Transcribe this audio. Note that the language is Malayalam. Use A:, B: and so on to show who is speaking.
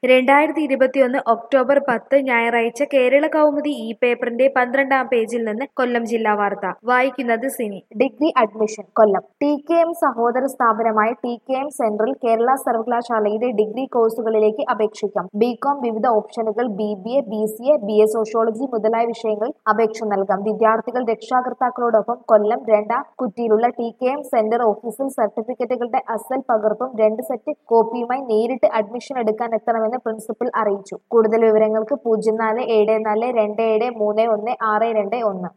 A: രണ്ടായിരത്തി ഇരുപത്തിയൊന്ന് ഒക്ടോബർ പത്ത് ഞായറാഴ്ച കേരള കൗമുദി ഈ പേപ്പറിന്റെ പന്ത്രണ്ടാം പേജിൽ നിന്ന് കൊല്ലം ജില്ലാ വാർത്ത വായിക്കുന്നത് Cini
B: degree admission Kollam T K M സഹോദര സ്ഥാപനമായ T K M central Kerala സർവകലാശാലയിലെ ഡിഗ്രി കോഴ്സുകളിലേക്ക് അപേക്ഷിക്കാം ബികോം വിവിധ ഓപ്ഷനുകൾ B B A B C A B A sociology മുതലായ വിഷയങ്ങളിൽ അപേക്ഷ നൽകാം വിദ്യാർത്ഥികൾ രക്ഷാകർത്താക്കളോടൊപ്പം കൊല്ലം രണ്ട കുറ്റിയിലുള്ള T K M centre office സർട്ടിഫിക്കറ്റുകളുടെ അസൽ പകർപ്പും രണ്ട് സെറ്റ് കോപ്പിയുമായി നേരിട്ട് അഡ്മിഷൻ എടുക്കാൻ എത്തണമെന്ന് പ്രിൻസിപ്പൽ അറിയിച്ചു കൂടുതൽ വിവരങ്ങൾക്ക് പൂജ്യം നാല് ഏഴ് നാല് രണ്ട് ഏഴ് മൂന്ന് ഒന്ന് ആറ് രണ്ട് ഒന്ന്